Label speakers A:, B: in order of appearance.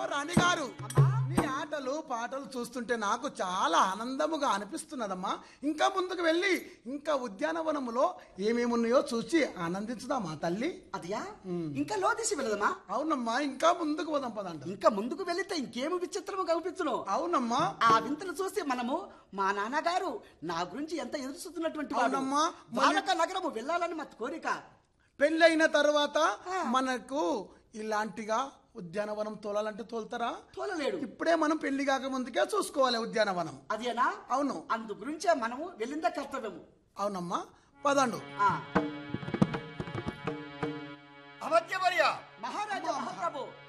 A: రాణిగారు నీ ఆటలు పాటలు చూస్తుంటే నాకు చాలా ఆనందముగా అనిపిస్తున్నదమ్మా ఇంకా ముందుకు వెళ్ళి ఇంకా ఉద్యానవనములో ఏమేమి ఉన్నాయో చూసి ఆనందించుదామా తల్లి
B: అదియా ఇంకా లోదిసి వెళ్ళదమ్మా
A: అవునమ్మా ఇంకా ముందుకు పోదాం పదంట
B: ఇంకా ముందుకు వెళితే ఇంకేమి విచిత్రము కనిపించును
A: అవునమ్మా
B: ఆ వింతలు చూసి మనము మా నాన్నగారు నా గురించి ఎంత ఎదురు చూస్తున్నటువంటి వాడు.
A: అవునమ్మా, మళ్ళీ-
B: ద్వారకా నగరము వెళ్ళాలని మా కోరిక
A: పెళ్ళైన తర్వాత మనకు ఇలాంటిగా ఉద్యానవనం తోలాలంటే తోలుతారా
B: తోలలేడు
A: ఇప్పుడే మనం పెళ్లి కాక ముందుకే చూసుకోవాలి ఉద్యానవనం
B: అదేనా
A: అవును
B: అందు గురించే మనము వెళ్ళిందే కర్తవ్యము
A: అవునమ్మా పదండు
B: ఆ
C: అమర్త్యవర్య
B: మహారాజా మహాప్రభు